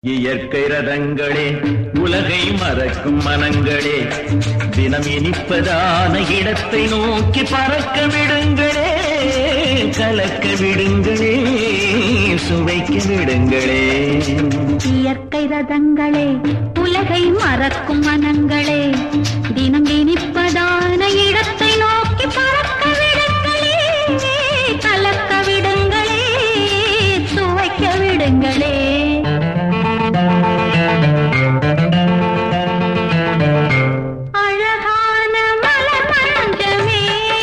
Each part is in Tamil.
இயற்கை ரதங்களே உலகை மறக்கும் மனங்களே தினம் இனிப்பதான இடத்தை நோக்கி பறக்க விடுங்களே கலக்க விடுங்களே சுவைக்க விடுங்களே இயற்கை ரதங்களே உலகை மறக்கும் மனங்களே தினம் இனிப்பதான இடத்தை நோக்கி பறக்க விடுங்களே கலக்க விடுங்களே சுவைக்க விடுங்களே அழகான மலர் மஞ்சமே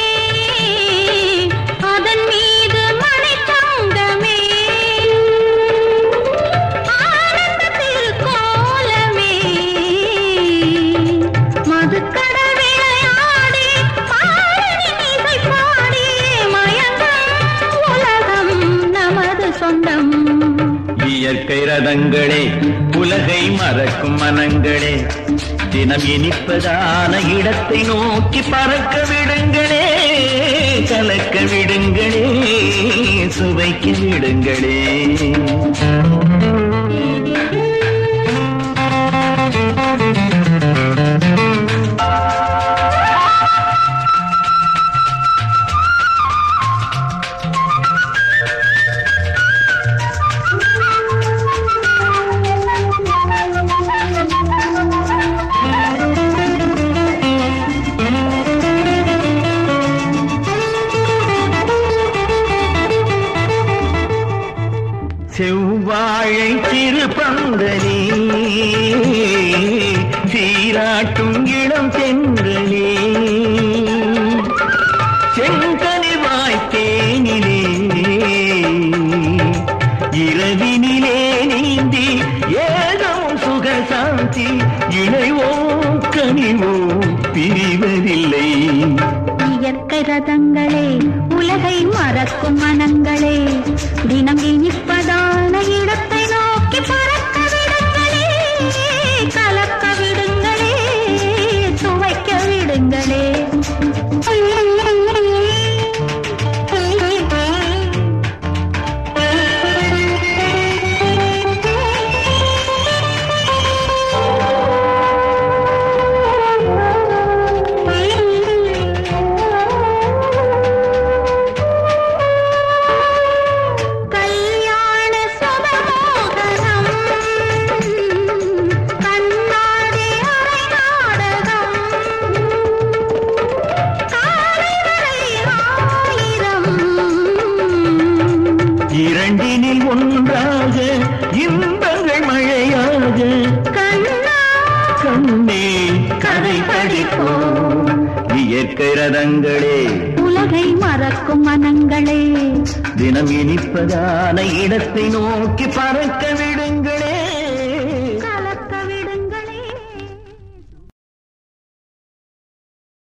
அதன் மீது மணி தங்கமே ஆனந்தத்தில் கோலமே மதுக்கடல் விளையாடி பாடலின் இசை பாடி மயங்கும் உலகம் நமது சொந்தம் இயற்கை ரதங்களே உலகை மறக்கும் மனங்களே தினம் இனிப்பதான இடத்தை நோக்கி பறக்க விடுங்களே கலக்க விடுங்களே சுவைக்க விடுங்களே செவ்வாழை சிறு பந்தலே சீராட்டும் இளம் சென்றலே செங்கனி வாய்த்தேனிலே இரவினிலே நீந்தி ஏதோ சுகசாந்தி இணைவோ கனிவோ பிரிவதில்லை இயற்கை ரதங்களே உலகை மறக்கும் மனங்களே தினம் இனிப்பதான இடத்தை நோக்கி பறக்க விடுங்களே கலக்க விடுங்களே சுவைக்க விடுங்களே கல்யாண சுபமோகனம் கண்ணாடி அரை நாடகம் காலை வரை ஆயிரம் இரண்டினில் ஒன்றாக இன்பங்கள் மழையாக கண்ணா கண்ணே கதை படிப்போம் இயற்கை ரதங்களே உலகை மறக்கும் மனங்களே தினம் இனிப்பதான இடத்தை நோக்கி பறக்க விடுங்கள்